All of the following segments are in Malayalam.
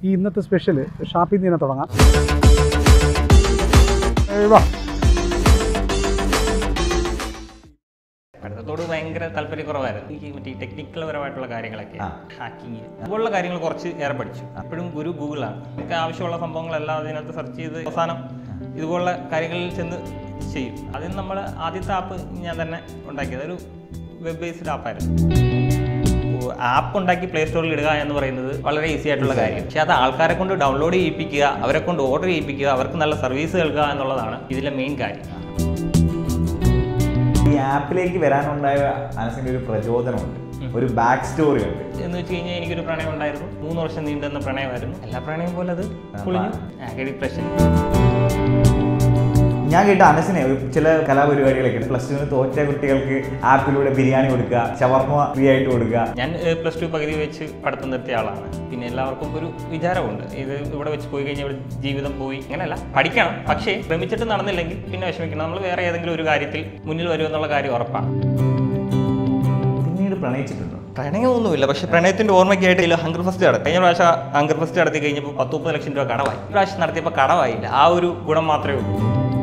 ഈ ഇന്നത്തെ സ്പെഷ്യൽ ഷാപ്പിൽ നിന്ന് തന്നെ തുടങ്ങാം ഏയ് വാ പഠിത്തത്തോട് ഭയങ്കര താല്പര്യക്കുറവായിരുന്നു എനിക്ക് മറ്റേ ടെക്നിക്കൽ പരമായിട്ടുള്ള കാര്യങ്ങളൊക്കെ ആ. ഹാക്കിങ് അതുപോലുള്ള കാര്യങ്ങൾ കുറച്ച് ഏറെ പഠിച്ചു എപ്പോഴും ഗുരു ഗൂഗിളാണ് നമുക്ക് ആവശ്യമുള്ള സംഭവങ്ങളെല്ലാം അതിനകത്ത് സെർച്ച് ചെയ്ത് അവസാനം ഇതുപോലുള്ള കാര്യങ്ങളിൽ ചെന്ന് ചെയ്യും അതിന് നമ്മൾ ആദ്യത്തെ ആപ്പ് ഞാൻ തന്നെ ഉണ്ടാക്കിയത് ഒരു വെബ് ബേസ്ഡ് ആപ്പായിരുന്നു ആപ്പ് ഉണ്ടാക്കി പ്ലേ സ്റ്റോറിൽ ഇടുക എന്ന് പറയുന്നത് വളരെ ഈസി ആയിട്ടുള്ള കാര്യം പക്ഷെ അത് ആൾക്കാരെ കൊണ്ട് ഡൗൺലോഡ് ചെയ്യിപ്പിക്കുക അവരെ കൊണ്ട് ഓർഡർ ചെയ്യിപ്പിക്കുക അവർക്ക് നല്ല സർവീസ് നൽകുക എന്നുള്ളതാണ് ഇതിലെ മെയിൻ കാര്യം ഈ ആപ്പിലേക്ക് വരാനുണ്ടായ അനസിന്റെ ഒരു പ്രചോദനമുണ്ട് ഒരു ബാക്ക് സ്റ്റോറി ഉണ്ട് എന്ന് വെച്ച് കഴിഞ്ഞാൽ എനിക്കൊരു പ്രണയം ഉണ്ടായിരുന്നു മൂന്ന് വർഷം നീണ്ടുന്ന പ്രണയമായിരുന്നു എല്ലാ പ്രണയം പോലെ അത് പൊളിഞ്ഞു ആകെ ഡിപ്രഷൻ ഞാൻ കേട്ട അനസിനെ ഒരു ചില കലാപരിപാടികളൊക്കെ പ്ലസ് ടുവിന് തോറ്റ കുട്ടികൾക്ക് ആപ്പിലൂടെ ബിരിയാണി കൊടുക്കുക ഷവർമ ഫ്രീ ആയിട്ട് കൊടുക്കുക ഞാൻ പ്ലസ് ടു പകുതി വെച്ച് പഠിത്തം നിർത്തിയ ആളാണ് പിന്നെ എല്ലാവർക്കും ഒരു വിചാരമുണ്ട് ഇത് ഇവിടെ വെച്ച് പോയി കഴിഞ്ഞാൽ ഇവിടെ ജീവിതം പോയി അങ്ങനെയല്ല പഠിക്കണം പക്ഷേ ശ്രമിച്ചിട്ട് നടന്നില്ലെങ്കിൽ പിന്നെ വിഷമിക്കണം നമ്മൾ വേറെ ഏതെങ്കിലും ഒരു കാര്യത്തിൽ മുന്നിൽ വരുമെന്നുള്ള കാര്യം ഉറപ്പാണ് പിന്നീട് പ്രണയിച്ചിട്ടുണ്ടോ പ്രണയമൊന്നുമില്ല പക്ഷേ പ്രണയത്തിന്റെ ഓർമ്മയ്ക്കായിട്ട് ഇതിൽ ഹങ്കർ ഫസ്റ്റ് നടത്തി കഴിഞ്ഞ പ്രാവശ്യം ഹങ്കർ ഫസ്റ്റ് നടത്തി കഴിഞ്ഞപ്പോൾ പത്ത് മുപ്പത് ലക്ഷം രൂപ കടവായി ഈ പ്രാവശ്യം നടത്തിയപ്പോൾ കടവായില്ല ആ ഒരു ഗുണം മാത്രമേ ഉള്ളൂ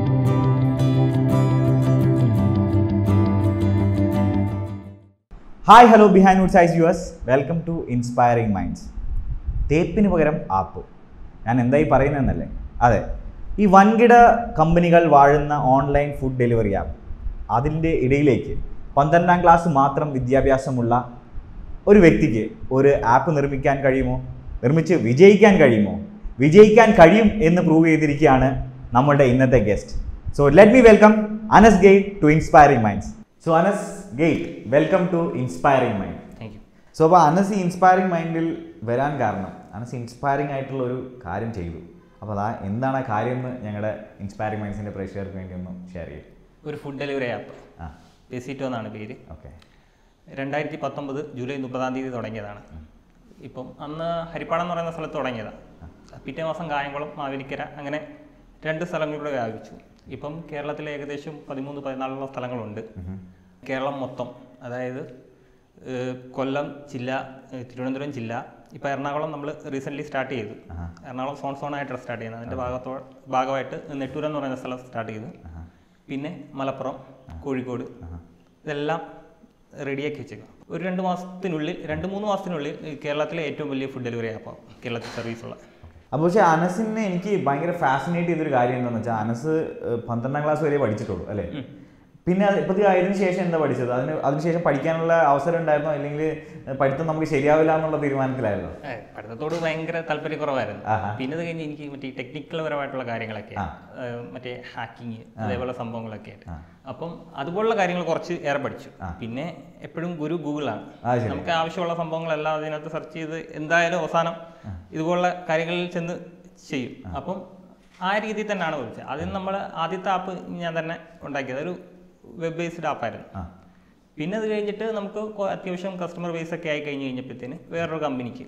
hi hello behind wood size US welcome to Inspiring Minds തേപ്പിന് പകരം ആപ്പ് ഞാൻ എന്തായി പറയുന്നതെന്നല്ലേ അതെ ഈ വൻകിട കമ്പനികൾ വാഴുന്ന ഓൺലൈൻ ഫുഡ് ഡെലിവറി ആപ്പ് അതിൻ്റെ ഇടയിലേക്ക് പന്ത്രണ്ടാം ക്ലാസ് മാത്രം വിദ്യാഭ്യാസമുള്ള ഒരു വ്യക്തിക്ക് ഒരു ആപ്പ് നിർമ്മിക്കാൻ കഴിയുമോ നിർമ്മിച്ച് വിജയിക്കാൻ കഴിയുമോ വിജയിക്കാൻ കഴിയും എന്ന് പ്രൂവ് ചെയ്തിരിക്കുകയാണ് നമ്മളുടെ ഇന്നത്തെ guest so let me welcome Anas Gate to Inspiring Minds so Anas Gate welcome to Inspiring Mind thank you so അപ്പോൾ അനസ് ഈ ഇൻസ്പയറിംഗ് മൈൻഡിൽ വരാൻ കാരണം അനസ് ഇൻസ്പയറിംഗ് ആയിട്ടുള്ള ഒരു കാര്യം ചെയ്തു അപ്പോൾ അതാ എന്താണ് ആ കാര്യം എന്ന് ഞങ്ങളുടെ ഇൻസ്പയറിംഗ് മൈൻഡ്സിൻ്റെ പ്രേക്ഷകർക്ക് വേണ്ടി ഒന്ന് ഷെയർ ചെയ്യും ഒരു ഫുഡ് ഡെലിവറി ആപ്പ് ആ ബെസിറ്റോ എന്നാണ് പേര് ഓക്കെ രണ്ടായിരത്തി പത്തൊമ്പത് ജൂലൈ മുപ്പതാം തീയതി തുടങ്ങിയതാണ് ഇപ്പം അന്ന് ഹരിപ്പാട് എന്ന് പറയുന്ന സ്ഥലത്ത് തുടങ്ങിയതാണ് പിറ്റേ മാസം കായംകുളം മാവേലിക്കര അങ്ങനെ രണ്ട് സ്ഥലങ്ങളിലൂടെ വ്യാപിച്ചു ഇപ്പം കേരളത്തിലെ ഏകദേശം പതിമൂന്ന് പതിനാലോളം സ്ഥലങ്ങളുണ്ട് കേരളം മൊത്തം അതായത് ഏഹ്, കൊല്ലം ജില്ല ഏഹ്, തിരുവനന്തപുരം ജില്ല ഇപ്പോൾ എറണാകുളം നമ്മൾ റീസെൻ്റ്ലി സ്റ്റാർട്ട് ചെയ്തു എറണാകുളം സോൺ സോൺ ആയിട്ടാണ് സ്റ്റാർട്ട് ചെയ്യുന്നത് അതിൻ്റെ ഭാഗത്തോ ഭാഗമായിട്ട് നെട്ടൂർ എന്ന് പറയുന്ന സ്ഥലം സ്റ്റാർട്ട് ചെയ്തു പിന്നെ മലപ്പുറം കോഴിക്കോട് ഇതെല്ലാം റെഡിയാക്കി വെച്ചേക്കാം ഒരു രണ്ട് മാസത്തിനുള്ളിൽ രണ്ട് മൂന്ന് മാസത്തിനുള്ളിൽ ഈ കേരളത്തിലെ ഏറ്റവും വലിയ ഫുഡ് ഡെലിവറി ആപ്പാണ് കേരളത്തിൽ സർവീസുള്ള അപ്പോൾ പക്ഷേ അനസിനെ എനിക്ക് ഭയങ്കര ഫാസിനേറ്റ് ചെയ്തൊരു കാര്യം എന്താണെന്ന് വെച്ചാൽ അനസ് ഏഹ്, പന്ത്രണ്ടാം ക്ലാസ് വരെ പഠിച്ചിട്ടുള്ളൂ അല്ലേ പിന്നെ അത് ഇപ്പോഴത്തെ അതിന് ശേഷം എന്താ പഠിച്ചത് അതിന് അതിനുശേഷം പഠിക്കാനുള്ള അവസരം ഉണ്ടായിരുന്നോ അല്ലെങ്കിൽ ഏഹ്, പഠിത്തം നമുക്ക് ശരിയാവില്ല എന്നുള്ള തീരുമാനത്തിലായിരുന്നോ ഏ, പഠിത്തത്തോട് ഭയങ്കര താല്പര്യക്കുറവായിരുന്നു ആഹാ. പിന്നെ അത് കഴിഞ്ഞ് എനിക്ക് മറ്റേ ടെക്നിക്കൽ പരമായിട്ടുള്ള കാര്യങ്ങളൊക്കെ ആ. ഏ, മറ്റേ ഹാക്കിങ് അതേപോലെ സംഭവങ്ങളൊക്കെ ആയിട്ട് ആ. അപ്പം അതുപോലുള്ള കാര്യങ്ങൾ കുറച്ച് ഏറെ പഠിച്ചു ആ. പിന്നെ എപ്പോഴും ഗുരു ഗൂഗിളാണ് അത് ശരി. നമുക്ക് ആവശ്യമുള്ള സംഭവങ്ങളെല്ലാം അതിനകത്ത് സെർച്ച് ചെയ്ത് എന്തായാലും അവസാനം ഇതുപോലുള്ള കാര്യങ്ങളിൽ ചെന്ന് ചെയ്യും അപ്പം ആ രീതിയിൽ തന്നെയാണ് പഠിച്ചത് അതിന് നമ്മൾ ആദ്യത്തെ ആപ്പ് ഞാൻ തന്നെ ഉണ്ടാക്കിയത് ഒരു വെബ് ബേസ്ഡ് ആപ്പായിരുന്നു ആ പിന്നെ അത് കഴിഞ്ഞിട്ട് നമുക്ക് കൊ- അത്യാവശ്യം കസ്റ്റമർ ബേസ് ഒക്കെ ആയി കഴിഞ്ഞ് കഴിഞ്ഞപ്പോഴത്തേന് വേറൊരു കമ്പനിക്ക്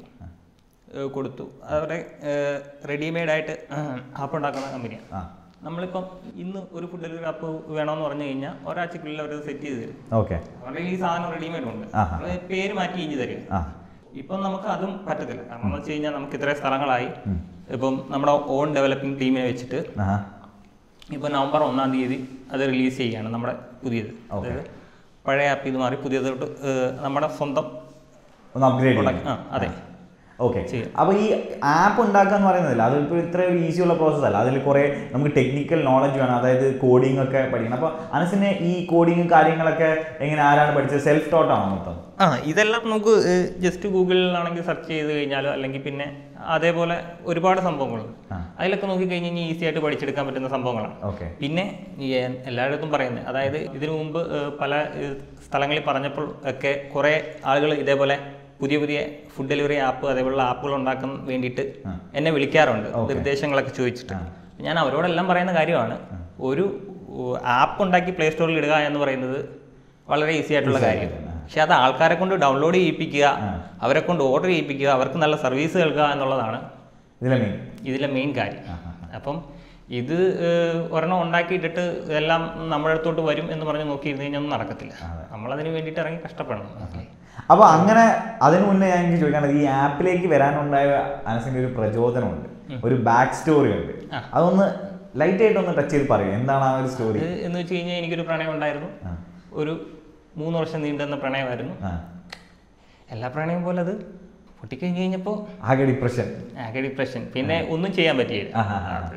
ഏഹ് കൊടുത്തു അവരുടെ റെഡിമെയ്ഡ് ആയിട്ട് ആപ്പ് ഉണ്ടാക്കുന്ന കമ്പനിയാണ് ആ നമ്മളിപ്പം ഇന്ന് ഒരു ഫുഡ് ഡെലിവറി ആപ്പ് വേണമെന്ന് പറഞ്ഞു കഴിഞ്ഞാൽ ഒരാഴ്ചക്കുള്ളിൽ അവർ സെറ്റ് ചെയ്ത് തരും ഓക്കെ അവരുടെ ഈ സാധനം റെഡിമെയ്ഡ് ഉണ്ട് ആഹാ. അത് പേര് മാറ്റി ഇഞ്ഞ് തരും ആ ഇപ്പം നമുക്ക് അതും പറ്റത്തില്ല കാരണം എന്ന് വെച്ച് കഴിഞ്ഞാൽ നമുക്ക് ഇത്രയും സ്ഥലങ്ങളായി ഇപ്പം നമ്മുടെ ഓൺ ഡെവലപ്പിംഗ് ടീമിനെ വെച്ചിട്ട് ആഹാ ഇപ്പോൾ നവംബർ ഒന്നാം തീയതി അത് റിലീസ് ചെയ്യുകയാണ് നമ്മുടെ പുതിയത് അതായത് പഴയ ആപ്പ് ഇത് മാറി പുതിയതോട്ട് ഏഹ്, നമ്മുടെ സ്വന്തം ഒന്ന് അപ്ഗ്രേഡ് ചെയ്യണം product- ആ അതെ ഓക്കെ ചെയ്യാം. അപ്പോൾ ഈ ആപ്പ് ഉണ്ടാക്കുക എന്ന് പറയുന്നതില്ല അതിപ്പോൾ ഇത്ര ഈസി ഉള്ള പ്രോസസ് അല്ല അതിൽ കുറേ നമുക്ക് ടെക്നിക്കൽ നോളജ് വേണം അതായത് കോഡിംഗ് ഒക്കെ പഠിക്കണം അപ്പോൾ അനസിന് ഈ കോഡിങ് കാര്യങ്ങളൊക്കെ എങ്ങനെ ആരാണ് പഠിച്ചത് സെൽഫ് ടോട്ടാണോ മൊത്തം ആ ഇതെല്ലാം നമുക്ക് ജസ്റ്റ് ഗൂഗിളിലാണെങ്കിൽ സെർച്ച് ചെയ്ത് കഴിഞ്ഞാലോ അല്ലെങ്കിൽ പിന്നെ അതേപോലെ ഒരുപാട് സംഭവങ്ങളുണ്ട് ആ. അതിലൊക്കെ നോക്കി കഴിഞ്ഞ് കഴിഞ്ഞാൽ ഈസി ആയിട്ട് പഠിച്ചെടുക്കാൻ പറ്റുന്ന സംഭവങ്ങളാണ് ഓക്കെ പിന്നെ ഈ എല്ലായിടത്തും പറയുന്നത് അതായത് ഇതിനു മുമ്പ് ഏഹ്, പല ഏഹ്, സ്ഥലങ്ങളിൽ പറഞ്ഞപ്പോൾ ഒക്കെ കുറേ ആളുകൾ ഇതേപോലെ പുതിയ പുതിയ ഫുഡ് ഡെലിവറി ആപ്പ് അതേപോലുള്ള ആപ്പുകൾ ഉണ്ടാക്കാൻ വേണ്ടിയിട്ട് എന്നെ വിളിക്കാറുണ്ട് നിർദ്ദേശങ്ങളൊക്കെ ചോദിച്ചിട്ട് ഞാൻ അവരോടെല്ലാം പറയുന്ന കാര്യമാണ് ഒരു ആപ്പ് ഉണ്ടാക്കി പ്ലേ സ്റ്റോറിൽ ഇടുക എന്ന് പറയുന്നത് വളരെ ഈസി ആയിട്ടുള്ള കാര്യം പക്ഷെ അത് ആൾക്കാരെ കൊണ്ട് ഡൗൺലോഡ് ചെയ്യിപ്പിക്കുക അവരെ കൊണ്ട് ഓർഡർ ചെയ്യിപ്പിക്കുക അവർക്ക് നല്ല സർവീസ് നൽകുക എന്നുള്ളതാണ് ഇതിലെ മെയിൻ ഇതിലെ മെയിൻ കാര്യം അപ്പം ഇത് ഏഹ്, ഒരെണ്ണം ഉണ്ടാക്കിയിട്ടിട്ട് ഇതെല്ലാം നമ്മുടെ അടുത്തോട്ട് വരും എന്ന് പറഞ്ഞ് നോക്കിയിരുന്നു കഴിഞ്ഞാൽ ഒന്നും നടക്കത്തില്ല നമ്മളതിന് വേണ്ടിയിട്ട് ഇറങ്ങി കഷ്ടപ്പെടണം അപ്പോൾ അങ്ങനെ അതിനു മുന്നേ ഞാൻ എനിക്ക് ചോദിക്കാനുള്ളത് ഈ ആപ്പിലേക്ക് വരാനുണ്ടായ അനസിന്റെ ഒരു പ്രചോദനമുണ്ട് ഒരു ബാക്ക് സ്റ്റോറി ഉണ്ട് ആ. അതൊന്ന് ലൈറ്റ് ആയിട്ട് ഒന്ന് ടച്ച് ചെയ്ത് പറയൂ എന്താണ് ആ ഒരു സ്റ്റോറി അത് എന്ന് വെച്ച് കഴിഞ്ഞാൽ എനിക്കൊരു പ്രണയം ഉണ്ടായിരുന്നു ആ. ഒരു മൂന്ന് വർഷം നീണ്ടുന്ന പ്രണയമായിരുന്നു ആ എല്ലാ പ്രണയം പോലെ അത് പൊട്ടിക്കഴിഞ്ഞ് കഴിഞ്ഞപ്പോൾ ആകെ ഡിപ്രഷൻ ആകെ ഡിപ്രഷൻ പിന്നെ ഒന്നും ചെയ്യാൻ പറ്റിയില്ല ആഹാ. അത്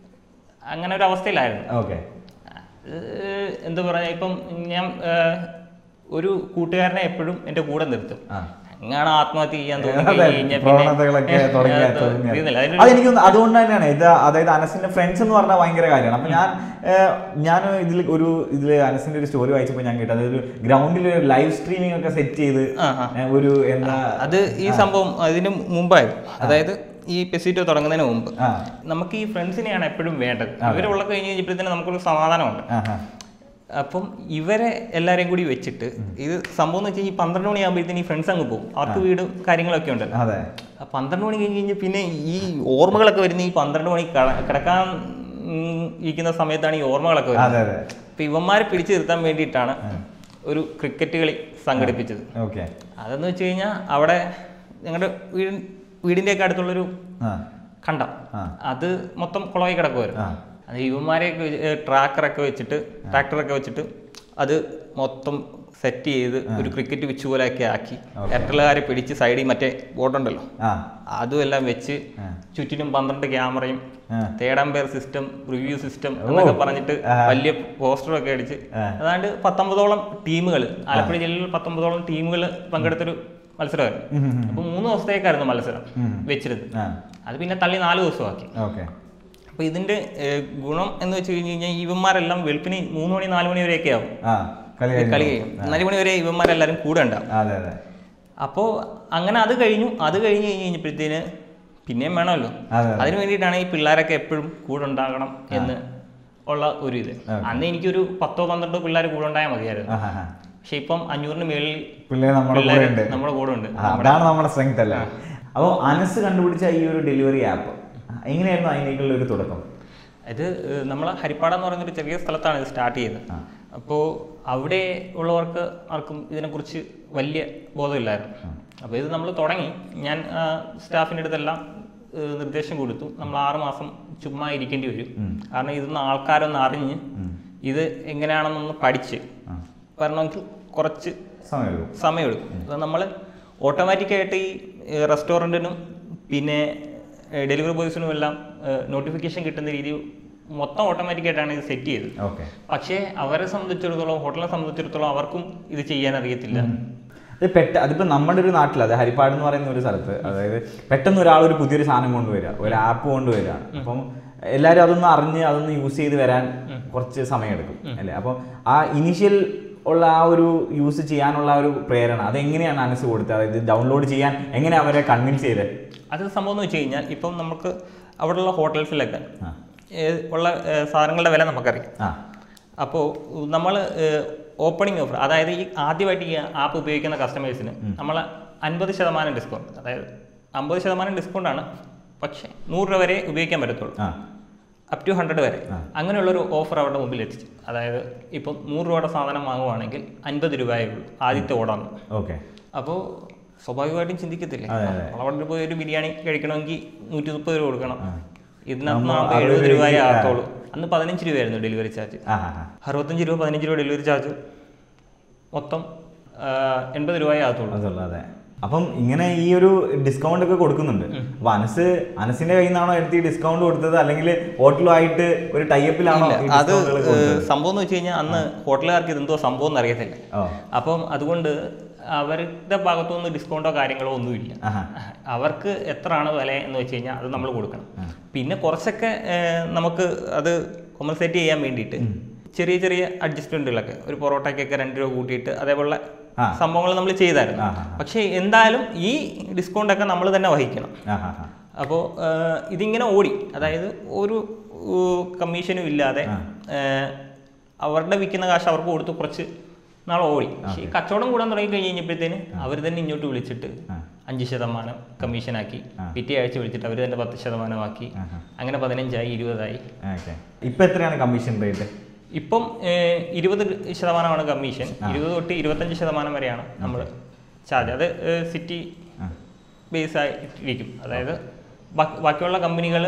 അങ്ങനെ ഒരു അവസ്ഥയിലായിരുന്നു ഓക്കെ അത് എന്താ പറയാ ഇപ്പം ഞാൻ ആ, ഒരു കൂട്ടുകാരനെ എപ്പോഴും എൻ്റെ കൂടെ നിർത്തും ആ. അങ്ങനെ ആത്മഹത്യ ചെയ്യാൻ തോന്നി അതെ, കഴിഞ്ഞാൽ പ്രവണതകളൊക്കെ തുടങ്ങിയ അത് തുടങ്ങിയ- തീർന്നില്ല. അതിനൊരു- അതെനിക്ക് തോന്നുന്നു അതുകൊണ്ട് തന്നെയാണ് ഇത് അതായത് അനസിന്റെ ഫ്രണ്ട്സ് എന്ന് പറഞ്ഞാൽ ഭയങ്കര കാര്യമാണ് അപ്പൊ ഞാൻ ഏഹ്, ഞാൻ ഇതിൽ ഒരു ഇതിൽ അനസിന്റെ ഒരു സ്റ്റോറി വായിച്ചപ്പോൾ ഞാൻ കേട്ടത് അതായത് ഒരു ഒരു ലൈവ് സ്ട്രീമിംഗ് ഒക്കെ സെറ്റ് ചെയ്ത് ആ, ആ. ഏഹ്, ഒരു എന്താ അത് ഈ സംഭവം അതിന് മുമ്പായിരുന്നു അതായത് ഈ പെസിറ്റോ തുടങ്ങുന്നതിന് മുമ്പ് ആ നമുക്ക് ഈ ഫ്രണ്ട്സിനെയാണ് എപ്പോഴും വേണ്ടത് ഇവരുള്ള കഴിഞ്ഞ് കഴിഞ്ഞപ്പോഴത്തേനും നമുക്കൊരു സമാധാനമുണ്ട് ആ, ആ. അപ്പം ഇവരെ എല്ലാവരെയും കൂടി വെച്ചിട്ട് ഇത് സംഭവം എന്ന് വെച്ച് കഴിഞ്ഞാൽ ഈ പന്ത്രണ്ട് മണിയാകുമ്പോഴത്തേനും ഈ ഫ്രണ്ട്സ് അങ്ങ് പോകും അവർക്ക് വീടും കാര്യങ്ങളൊക്കെ ഉണ്ടല്ലോ അതെ ആ പന്ത്രണ്ട് മണി കഴിഞ്ഞ് കഴിഞ്ഞാൽ പിന്നെ ഈ ഓർമ്മകളൊക്കെ വരുന്ന ഈ പന്ത്രണ്ട് മണി കട- കിടക്കാൻ ഉം, ഇരിക്കുന്ന സമയത്താണ് ഈ ഓർമ്മകളൊക്കെ അതെ വരുന്നത് അതെ അപ്പൊ ഇവന്മാരെ പിടിച്ചു നിർത്താൻ വേണ്ടിയിട്ടാണ് ഒരു ക്രിക്കറ്റ് കളി സംഘടിപ്പിച്ചത് ഓക്കെ അതെന്ന് വെച്ച് കഴിഞ്ഞാൽ അവിടെ ഞങ്ങളുടെ വീട് വീടിൻ്റെ ഒക്കെ അടുത്തുള്ളൊരു ആ കണ്ടം ആ. അത് മൊത്തം കുളമായി കിടക്കുമായിരുന്നു ആ. അത് യുവന്മാരെയൊക്കെ ട്രാക്കറൊക്കെ വെച്ചിട്ട് ട്രാക്ടറൊക്കെ വെച്ചിട്ട് അത് മൊത്തം സെറ്റ് ചെയ്ത് ഒരു ക്രിക്കറ്റ് പിച്ച് പോലെയൊക്കെ ആക്കി എട്ടലുകാരെ പിടിച്ച് സൈഡിൽ മറ്റേ ബോട്ടുണ്ടല്ലോ ആ അതും എല്ലാം വെച്ച് ആ. ചുറ്റിനും പന്ത്രണ്ട് ക്യാമറയും ആ. Third umpire system review system എന്നൊക്കെ പറഞ്ഞിട്ട് ആ. വലിയ പോസ്റ്ററൊക്കെ അടിച്ച് ആ. അതാണ്ട് പത്തൊമ്പതോളം ടീമുകൾ ആലപ്പുഴ ജില്ലയിൽ പത്തൊമ്പതോളം ടീമുകൾ പങ്കെടുത്തൊരു മത്സരമായിരുന്നു അപ്പൊ മൂന്ന് ദിവസത്തേക്കായിരുന്നു മത്സരം വെച്ചിരുന്നത് ആ അത് പിന്നെ തള്ളി നാല് ദിവസമാക്കി ഓക്കെ അപ്പൊ ഇതിന്റെ ഏഹ്, ഗുണം എന്ന് വെച്ച് കഴിഞ്ഞ് കഴിഞ്ഞാൽ ഇവന്മാരെല്ലാം വെളുപ്പിന് മൂന്ന് മണി നാല് മണി വരെയൊക്കെ ആവും ആ കളി ഈ കഴിഞ്ഞു. കളി കഴിയും നാല് മണി വരെ ഇവന്മാരെല്ലാരും കൂടെ ഉണ്ടാവും അതെ അതെ അപ്പോൾ അങ്ങനെ അത് കഴിഞ്ഞു അത് കഴിഞ്ഞ് കഴിഞ്ഞ് കഴിഞ്ഞപ്പോഴത്തേന് പിന്നെയും വേണമല്ലോ അതെ, അതെ. അതിന് വേണ്ടിയിട്ടാണ് ഈ പിള്ളേരൊക്കെ എപ്പോഴും കൂടെ ഉണ്ടാകണം എന്ന് ഉള്ള ഒരു ഇത് അന്ന് എനിക്കൊരു പത്തോ പന്ത്രണ്ടോ പിള്ളേർ കൂടെ ഉണ്ടായാൽ മതിയായിരുന്നു ആ, ആ, ആ. പക്ഷെ ഇപ്പം അഞ്ഞൂറിന് മേളിൽ പിള്ളേർ നമ്മുടെ കൂടെ പിള്ളേർ ഉണ്ട് നമ്മുടെ കൂടെ ഉണ്ട് ആ, അതാണ് നമ്മുടെ സ്ട്രെങ്ത് അല്ലേ അപ്പോൾ അനസ് കണ്ടുപിടിച്ച ഈ ഒരു ഡെലിവറി ആപ്പ് എങ്ങനെയായിരുന്നു അതിനേക്കുള്ള ഒരു തുടക്കം ഇത് നമ്മൾ ഹരിപ്പാട് എന്ന് പറയുന്ന ഒരു ചെറിയ സ്ഥലത്താണ് ഇത് സ്റ്റാർട്ട് ചെയ്തത് അപ്പോൾ അവിടെ ഉള്ളവർക്ക് ആർക്കും ഇതിനെക്കുറിച്ച് വലിയ ബോധമില്ലായിരുന്നു അപ്പോൾ ഇത് നമ്മൾ തുടങ്ങി ഞാൻ ആ, സ്റ്റാഫിൻ്റെ അടുത്തെല്ലാം ഏഹ്, നിർദ്ദേശം കൊടുത്തു നമ്മൾ ആറ് മാസം ചുമ്മാ ഇരിക്കേണ്ടി വരും കാരണം ഇതൊന്ന് ആൾക്കാരൊന്ന് അറിഞ്ഞ് ഇത് എങ്ങനെയാണെന്നൊന്ന് പഠിച്ച് വരണമെങ്കിൽ കുറച്ച് സമയമെടുക്കും സമയമെടുക്കും അത് നമ്മൾ ഓട്ടോമാറ്റിക്കായിട്ട് ഈ റെസ്റ്റോറൻറ്റിനും പിന്നെ ഡെലിവറി ബോയ്സിനും എല്ലാം നോട്ടിഫിക്കേഷൻ കിട്ടുന്ന രീതി മൊത്തം ഓട്ടോമാറ്റിക്കായിട്ടാണ് ഇത് സെറ്റ് ചെയ്തത് ഓക്കെ പക്ഷേ അവരെ സംബന്ധിച്ചിടത്തോളം ഹോട്ടലിനെ സംബന്ധിച്ചിടത്തോളം അവർക്കും ഇത് ചെയ്യാൻ അറിയത്തില്ല അത് പെട്ട അതിപ്പോ നമ്മുടെ ഒരു നാട്ടിൽ അത് ഹരിപ്പാട് എന്ന് പറയുന്ന ഒരു സ്ഥലത്ത് അതായത് പെട്ടെന്ന് ഒരാൾ ഒരു പുതിയൊരു സാധനം കൊണ്ടുവരിക ഒരു ആപ്പ് കൊണ്ടുവരിക അപ്പം എല്ലാവരും അതൊന്ന് അറിഞ്ഞ് അതൊന്ന് യൂസ് ചെയ്ത് വരാൻ കുറച്ച് സമയമെടുക്കും അല്ലേ അപ്പം ആ ഇനിഷ്യൽ ഉള്ള ആ ഒരു യൂസ് ചെയ്യാനുള്ള ആ ഒരു പ്രേരണ അതെങ്ങനെയാണ് അനസ് കൊടുത്തത് അതായത് ഡൗൺലോഡ് ചെയ്യാൻ എങ്ങനെ അവരെ കൺവിൻസ് ചെയ്തത് അത് സംഭവം എന്ന് വെച്ച് കഴിഞ്ഞാൽ ഇപ്പം നമുക്ക് അവിടെയുള്ള ഹോട്ടൽസിലൊക്കെ ആ. ഏഹ്, ഉള്ള ഏഹ്, സാധനങ്ങളുടെ വില നമുക്കറിയാം ആ അപ്പോൾ നമ്മൾ ഓപ്പണിംഗ് ഓഫർ അതായത് ഈ ആദ്യമായിട്ട് ഈ ആപ്പ് ഉപയോഗിക്കുന്ന കസ്റ്റമേഴ്സിന് നമ്മൾ അൻപത് ശതമാനം ഡിസ്കൗണ്ട് അതായത് അമ്പത് ശതമാനം ഡിസ്കൗണ്ട് ആണ് പക്ഷേ നൂറ് രൂപ വരെ ഉപയോഗിക്കാൻ പറ്റത്തുള്ളൂ ആ അപ് ടു ഹൺഡ്രഡ് വരെ അങ്ങനെയുള്ളൊരു ഓഫർ അവരുടെ മുമ്പിൽ എത്തിച്ചു അതായത് ഇപ്പം നൂറ് രൂപയുടെ സാധനം വാങ്ങുവാണെങ്കിൽ അൻപത് രൂപയേ ഉള്ളൂ ആദ്യത്തെ ഓടാന്ന് ഓക്കെ അപ്പോൾ സ്വാഭാവികമായിട്ടും ചിന്തിക്കത്തില്ലേ അതെ, അതെ. നമ്മളവിടെ പോയി ഒരു ബിരിയാണി കഴിക്കണമെങ്കിൽ നൂറ്റി മുപ്പത് രൂപ കൊടുക്കണം ഇതിനകത്ത് നമ്മ നമുക്ക് അറുപത് എഴുപത് രൂപയെ രൂപയ്ക്ക് ആകത്തുള്ളൂ അന്ന് പതിനഞ്ച് രൂപയായിരുന്നു ഡെലിവറി ചാർജ് ആ ആ ആ അറുപത്തഞ്ച് രൂപ പതിനഞ്ച് രൂപ ഡെലിവറി ചാർജ് മൊത്തം ആ, എൺപത് രൂപയെ ആകത്തുള്ളൂ അതുള്ളൂ അതെ അപ്പം ഇങ്ങനെ ഈ ഒരു ഡിസ്കൗണ്ട് ഒക്കെ കൊടുക്കുന്നുണ്ട് അപ്പൊ അനസ് അനസിന്റെ കയ്യിൽ നിന്നാണോ എടുത്ത് ഈ ഡിസ്കൗണ്ട് കൊടുത്തത് അല്ലെങ്കിൽ ഹോട്ടലുമായിട്ട് ഒരു ടൈപ്പിലാണോ ഇല്ല അത് ഏഹ്, സംഭവം എന്ന് വെച്ച് കഴിഞ്ഞാൽ അന്ന് ഹോട്ടലുകാർക്ക് ഇതെന്തോ സംഭവം എന്ന് അറിയത്തില്ല ഓ അപ്പം അതുകൊണ്ട് അവരുടെ ഭാഗത്തുനിന്ന് ഡിസ്കൗണ്ടോ കാര്യങ്ങളോ ഒന്നുമില്ല ആഹാ. അവർക്ക് എത്രയാണ് വില എന്ന് വെച്ച് കഴിഞ്ഞാൽ അത് നമ്മൾ കൊടുക്കണം പിന്നെ കുറച്ചൊക്കെ ഏഹ്, നമുക്ക് അത് കൊമ്പൻസേറ്റ് ചെയ്യാൻ വേണ്ടിയിട്ട് ചെറിയ ചെറിയ അഡ്ജസ്റ്റ്മെന്റുകളൊക്കെ ഒരു പൊറോട്ടയ്ക്കൊക്കെ രണ്ട് രൂപ കൂട്ടിയിട്ട് അതേപോലെ ആ. സംഭവങ്ങൾ നമ്മൾ ചെയ്തായിരുന്നു ആഹാ. പക്ഷേ എന്തായാലും ഈ ഡിസ്കൗണ്ട് ഒക്കെ നമ്മൾ തന്നെ വഹിക്കണം ആ ആ ആ അപ്പോൾ ഇതിങ്ങനെ ഓടി അതായത് ഒരു ഏഹ്, കമ്മീഷനും ഇല്ലാതെ ഏഹ്, അവരുടെ വിൽക്കുന്ന കാശ് അവർക്ക് കൊടുത്ത് കുറച്ച് നാൾ ഓടി പക്ഷേ ഈ കച്ചവടം കൂടാൻ തുടങ്ങി കഴിഞ്ഞ് കഴിഞ്ഞപ്പോഴത്തേന് അവർ തന്നെ ഇങ്ങോട്ട് വിളിച്ചിട്ട് അഞ്ച് ശതമാനം കമ്മീഷനാക്കി പിറ്റേ ആഴ്ച വിളിച്ചിട്ട് അവർ തന്നെ പത്ത് ശതമാനമാക്കി അങ്ങനെ പതിനഞ്ചായി ഇരുപതായി ഓക്കെ ഇപ്പൊ എത്രയാണ് കമ്മീഷൻ റേറ്റ് ഇപ്പം ഏഹ്, ഇരുപത് ശതമാനമാണ് കമ്മീഷൻ ഇരുപത് തൊട്ട് ഇരുപത്തഞ്ച് ശതമാനം വരെയാണ് നമ്മൾ ചാർജ് അത് സിറ്റി ആ. ബേസ് ആയിട്ടിരിക്കും അതായത് ബാക്കി- ബാക്കിയുള്ള കമ്പനികൾ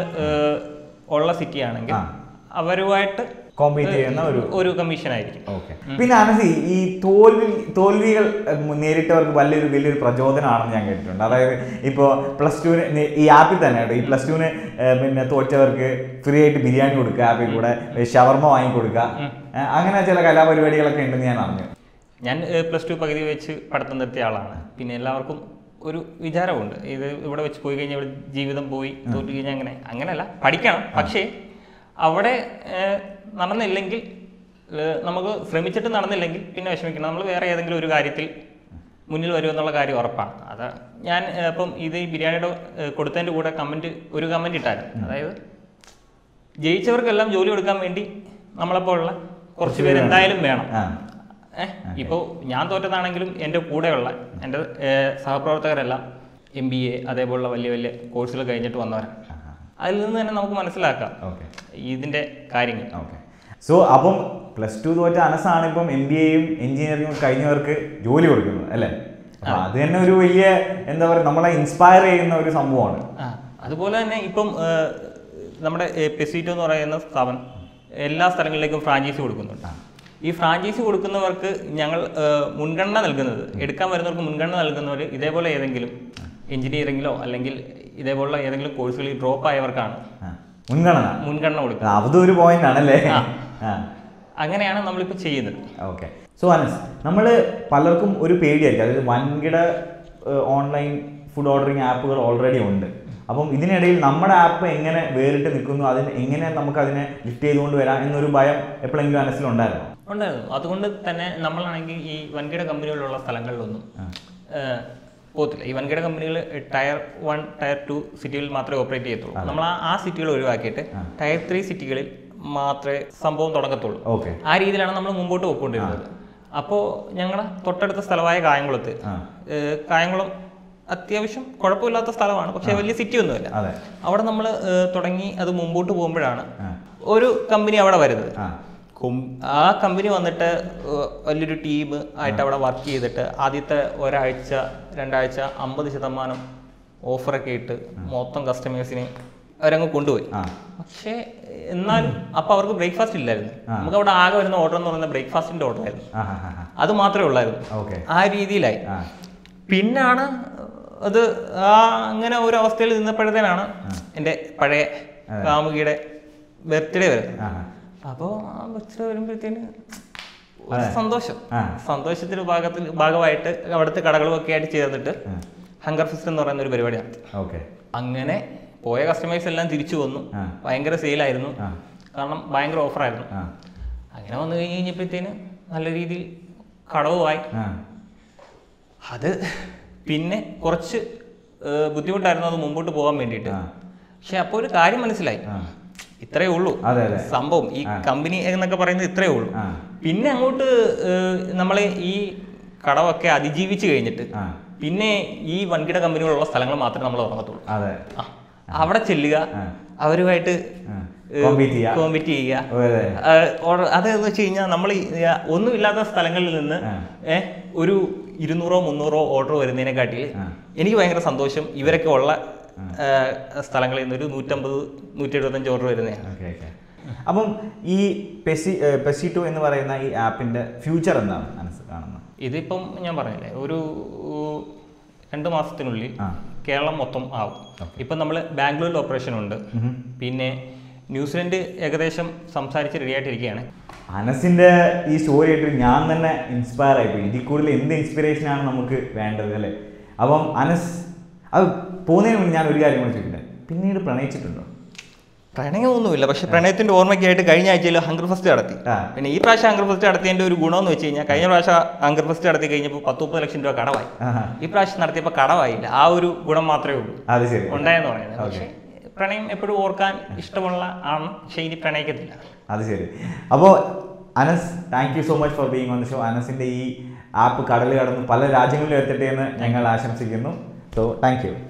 ഉള്ള സിറ്റി ആണെങ്കിൽ ആ. അവരുമായിട്ട് കോമ്പീറ്റ് ചെയ്യുന്ന ഒരു ഒരു കമ്മീഷൻ ആയിരിക്കും ഓക്കെ പിന്നെ അനസി ഈ തോൽവി തോൽവികൾ ഉം, നേരിട്ടവർക്ക് വലിയൊരു വലിയൊരു പ്രചോദനമാണെന്ന് ഞാൻ കേട്ടിട്ടുണ്ട് അതായത് ഇപ്പോൾ പ്ലസ് ടുവിന് ഈ ആപ്പിൽ തന്നെ കേട്ടോ ഈ പ്ലസ് ടുവിന് പിന്നെ തോറ്റവർക്ക് ഫ്രീ ആയിട്ട് ബിരിയാണി കൊടുക്കുക ആപ്പിൽ കൂടെ ഷവർമ വാങ്ങി കൊടുക്കുക ഏ, അങ്ങനെ ചില കലാപരിപാടികളൊക്കെ ഉണ്ടെന്ന് ഞാൻ അറിഞ്ഞു ഞാൻ പ്ലസ് ടു പകുതി വെച്ച് പഠിത്തം നിർത്തിയ ആളാണ് പിന്നെ എല്ലാവർക്കും ഒരു വിചാരമുണ്ട് ഇത് ഇവിടെ വെച്ച് പോയി കഴിഞ്ഞാൽ ഇവിടെ ജീവിതം പോയി തോറ്റു കഴിഞ്ഞാൽ അങ്ങനെ അങ്ങനെയല്ല പഠിക്കണം പക്ഷേ അവിടെ ഏഹ്, നടന്നില്ലെങ്കിൽ ഏഹ്, നമുക്ക് ശ്രമിച്ചിട്ട് നടന്നില്ലെങ്കിൽ പിന്നെ വിഷമിക്കണം നമ്മൾ വേറെ ഏതെങ്കിലും ഒരു കാര്യത്തിൽ മുന്നിൽ വരുമെന്നുള്ള കാര്യം ഉറപ്പാണ് അത് ഞാൻ ഏഹ്, ഇപ്പം ഇത് ഈ ബിരിയാണിയുടെ ഏഹ്, കൊടുത്തതിൻ്റെ കൂടെ കമൻറ്റ് ഒരു കമൻറ്റ് ഇട്ടായിരുന്നു അതായത് ജയിച്ചവർക്കെല്ലാം ജോലി കൊടുക്കാൻ വേണ്ടി നമ്മളെപ്പോലുള്ള കുറച്ച് പേര് എന്തായാലും വേണം ആ ഏഹ് ഇപ്പോൾ ഞാൻ തോറ്റതാണെങ്കിലും എൻ്റെ കൂടെയുള്ള എൻ്റെ ഏഹ്, സഹപ്രവർത്തകരെല്ലാം എം ബി എ അതേപോലുള്ള വലിയ വലിയ കോഴ്സുകൾ കഴിഞ്ഞിട്ട് വന്നവരാണ് അതിൽ നിന്ന് തന്നെ നമുക്ക് മനസ്സിലാക്കാം ഓക്കെ ഇതിൻ്റെ കാര്യങ്ങൾ ഓക്കെ സോ അപ്പം പ്ലസ് ടു തോറ്റ അനസാണ് ഇപ്പം എം ബി എയും എഞ്ചിനീയറിംഗും കഴിഞ്ഞവർക്ക് ജോലി കൊടുക്കുന്നത് അല്ലേ അപ്പൊ അത് തന്നെ ഒരു വലിയ എന്താ പറയുക നമ്മളെ ഇൻസ്പയർ ചെയ്യുന്ന ഒരു സംഭവമാണ് ആ അതുപോലെ തന്നെ ഇപ്പം ഏഹ്, നമ്മുടെ പെസിറ്റോ എന്ന് പറയുന്ന സ്ഥാപനം എല്ലാ സ്ഥലങ്ങളിലേക്കും ഫ്രാഞ്ചൈസി കൊടുക്കുന്നുണ്ട് ഈ ഫ്രാഞ്ചൈസി കൊടുക്കുന്നവർക്ക് ഞങ്ങൾ ഏഹ്, മുൻഗണന നൽകുന്നത് എടുക്കാൻ വരുന്നവർക്ക് മുൻഗണന നൽകുന്നവർ ഇതേപോലെ ഏതെങ്കിലും എഞ്ചിനീയറിംഗിലോ അല്ലെങ്കിൽ ഇതേപോലുള്ള ഏതെങ്കിലും കോഴ്സുകളിൽ ഡ്രോപ്പ് ആയവർക്കാണ് ആ. മുൻഗണന മുൻഗണന കൊടുക്കുക ആ, അതും ഒരു പോയിന്റ് ആണല്ലേ ആ. ആ അങ്ങനെയാണ് നമ്മളിപ്പോൾ ചെയ്യുന്നത് ഓക്കെ സോ അനസ് നമ്മൾ പലർക്കും ഒരു പേടിയായിരിക്കും അതായത് വൻകിട ഓൺലൈൻ ഫുഡ് ഓർഡറിങ് ആപ്പുകൾ ഓൾറെഡി ഉണ്ട് അപ്പം ഇതിനിടയിൽ നമ്മുടെ ആപ്പ് എങ്ങനെ വേറിട്ട് നിൽക്കുന്നു അതിന് എങ്ങനെ നമുക്ക് അതിനെ ലിഫ്റ്റ് ചെയ്തുകൊണ്ട് വരാം എന്നൊരു ഭയം എപ്പോഴെങ്കിലും മനസ്സിലുണ്ടായിരുന്നു ഉണ്ടായിരുന്നു അതുകൊണ്ട് തന്നെ നമ്മളാണെങ്കിൽ ഈ വൻകിട കമ്പനികളുള്ള സ്ഥലങ്ങളിലൊന്നും ഏഹ്, പോകത്തില്ല ഈ വൻകിട കമ്പനികൾ ടയർ വൺ ടയർ ടു സിറ്റികളിൽ മാത്രമേ ഓപ്പറേറ്റ് ചെയ്യത്തുള്ളൂ നമ്മൾ ആ- ആ സിറ്റികൾ ഒഴിവാക്കിയിട്ട് ടയർ ത്രീ സിറ്റികളിൽ മാത്രമേ സംഭവം തുടങ്ങത്തുള്ളൂ ഓക്കെ ആ രീതിയിലാണ് നമ്മൾ മുമ്പോട്ട് പോയിക്കൊണ്ടിരുന്നത് അപ്പോൾ ഞങ്ങളുടെ തൊട്ടടുത്ത സ്ഥലമായ കായംകുളത്ത് ആ. ഏഹ്, കായംകുളം അത്യാവശ്യം കുഴപ്പമില്ലാത്ത സ്ഥലമാണ് പക്ഷേ വലിയ സിറ്റി ഒന്നുമല്ല അതെ അവിടെ നമ്മൾ തുടങ്ങി അത് മുമ്പോട്ട് പോകുമ്പോഴാണ് ആ. ഒരു കമ്പനി അവിടെ വരുന്നത് ആ കും- ആ കമ്പനി വന്നിട്ട് ഏഹ്, വലിയൊരു ടീം ആയിട്ട് അവിടെ വർക്ക് ചെയ്തിട്ട് ആദ്യത്തെ ഒരാഴ്ച രണ്ടാഴ്ച അമ്പത് ശതമാനം ഓഫറൊക്കെ ഇട്ട് മൊത്തം കസ്റ്റമേഴ്സിനെ അവരങ്ങ് കൊണ്ടുപോയി ആ പക്ഷേ എന്നാലും അപ്പോൾ അവർക്ക് ബ്രേക്ക്ഫാസ്റ്റ് ഇല്ലായിരുന്നു നമുക്ക് അവിടെ ആകെ വരുന്ന ഓർഡർ എന്ന് പറയുന്നത് ബ്രേക്ക്ഫാസ്റ്റിൻ്റെ ഓർഡർ ആയിരുന്നു ആ ഹാ ഹാ അത് മാത്രമേ ഉള്ളായിരുന്നു ഓക്കെ ആ രീതിയിലായി ആ പിന്നാണ് അത് ആ അങ്ങനെ ഒരു അവസ്ഥയിൽ നിന്നപ്പോഴത്തേനാണ് എൻ്റെ പഴയ കാമുകിയുടെ ബർത്ത്ഡേ വരുന്നത് ആ അപ്പോൾ ആ ബർത്ത്ഡേ വരുമ്പോഴത്തേന് ഒരു സന്തോഷം ആ. സന്തോഷത്തിന്റെ ഭാഗത്തിൽ ഭാഗമായിട്ട് അവിടുത്തെ കടകളുമൊക്കെ ആയിട്ട് ചേർന്നിട്ട് ഹങ്കർ ഫെസ്റ്റ് എന്ന് പറയുന്ന ഒരു പരിപാടി നടത്തി ഓക്കെ അങ്ങനെ പോയ കസ്റ്റമേഴ്സ് എല്ലാം തിരിച്ചു വന്നു ആ. ഭയങ്കര സെയിലായിരുന്നു ആ. കാരണം ഭയങ്കര ഓഫറായിരുന്നു ആ അങ്ങനെ വന്നു കഴിഞ്ഞ് കഴിഞ്ഞപ്പോഴത്തേന് നല്ല രീതിയിൽ കടവുമായി ആ അത് പിന്നെ കുറച്ച് ഏഹ്, ബുദ്ധിമുട്ടായിരുന്നു അത് മുമ്പോട്ട് പോകാൻ വേണ്ടിയിട്ട് ആ. പക്ഷെ അപ്പോൾ ഒരു കാര്യം മനസ്സിലായി ആ. ഇത്രയേ ഉള്ളൂ അതെ അതെ സംഭവം ഈ കമ്പനി എന്നൊക്കെ പറയുന്നത് ഇത്രയേ ഉള്ളൂ ആ പിന്നെ അങ്ങോട്ട് നമ്മൾ ഈ കടമൊക്കെ അതിജീവിച്ച് കഴിഞ്ഞിട്ട് ആ പിന്നെ ഈ വൻകിട കമ്പനികളുള്ള സ്ഥലങ്ങൾ മാത്രമേ നമ്മൾ ഉറങ്ങത്തുള്ളൂ അതെ ആ, അവിടെ ചെല്ലുക ആ. അവരുമായിട്ട് ആ കോമ്പീറ്റ് ചെയ്യാം കോമ്പീറ്റ് ചെയ്യുക ഓ, അതെ ആ, order- അത് എന്ന് വെച്ച് കഴിഞ്ഞാൽ നമ്മൾ ഒന്നുമില്ലാത്ത സ്ഥലങ്ങളിൽ നിന്ന് ആ. ഏ, ഒരു ഇരുന്നൂറോ മുന്നൂറോ ഓർഡർ വരുന്നതിനെക്കാട്ടിൽ ആ. എനിക്ക് ഭയങ്കര സന്തോഷം ഇവരൊക്കെ ഉള്ള ആ, സ്ഥലങ്ങളിൽ നിന്ന് ഒരു നൂറ്റമ്പത് നൂറ്റി എഴുപത്തഞ്ച് ഓർഡർ വരുന്നതാണ് ഓക്കെ ഓക്കെ അപ്പം ഈ പെസി പെസിറ്റോ എന്ന് പറയുന്ന ഈ ആപ്പിന്റെ ഫ്യൂച്ചർ എന്താണ് മനസ്സ് കാണുന്നത് ഇതിപ്പം ഞാൻ പറഞ്ഞില്ലേ ഒരു രണ്ട് മാസത്തിനുള്ളിൽ ആ. കേരളം മൊത്തം ആവും ഇപ്പം നമ്മൾ ബാംഗ്ലൂരിൽ ഓപ്പറേഷൻ ഉണ്ട് പിന്നെ ന്യൂസിലൻഡ് ഏകദേശം സംസാരിച്ച് റെഡി ആയിട്ടിരിക്കുകയാണ് അനസിന്റെ ഈ സ്റ്റോറി ആയിട്ട് ഞാൻ തന്നെ ഇൻസ്പയർ ആയിപ്പോയി ഇതിൽ കൂടുതൽ എന്ത് ഇൻസ്പിറേഷൻ ആണ് നമുക്ക് വേണ്ടത് അല്ലേ അപ്പം അനസ് അത് പോകുന്നതിന് മുന്നേ ഞാൻ ഒരു കാര്യം കൂടി ചോദിക്കട്ടെ പിന്നീട് പ്രണയിച്ചിട്ടുണ്ടോ പ്രണയമൊന്നുമില്ല പക്ഷെ പ്രണയത്തിന്റെ ഓർമ്മയ്ക്കായിട്ട് കഴിഞ്ഞ ആഴ്ചയിൽ ഹങ്കർ ഫസ്റ്റ് നടത്തി ആ. പിന്നെ ഈ പ്രാവശ്യം ഹങ്കർ ഫസ്റ്റ് നടത്തിയതിന്റെ ഒരു ഗുണമെന്ന് വെച്ച് കഴിഞ്ഞാൽ കഴിഞ്ഞ പ്രാവശ്യം ഹങ്കർ ഫസ്റ്റ് നടത്തി കഴിഞ്ഞപ്പോൾ പത്ത് മുപ്പത് ലക്ഷം രൂപ കടവായി ആഹാ. ഈ പ്രാവശ്യം നടത്തിയപ്പോൾ കടവായില്ല ആ ഒരു ഗുണം മാത്രമേ ഉള്ളൂ അത് ശരി ഉണ്ടായെന്ന് പറയുന്നത് പക്ഷേ പ്രണയം എപ്പോഴും ഓർക്കാൻ ഇഷ്ടമുള്ള ആണ് പക്ഷേ ഇനി പ്രണയിക്കത്തില്ല അത് ശരി അപ്പോൾ Anas thank you so much for being on the show അനസിന്റെ ഈ ആപ്പ് കടൽ കടന്ന് പല രാജ്യങ്ങളിലും എത്തട്ടെ എന്ന് ഞങ്ങൾ ആശംസിക്കുന്നു സോ താങ്ക് യു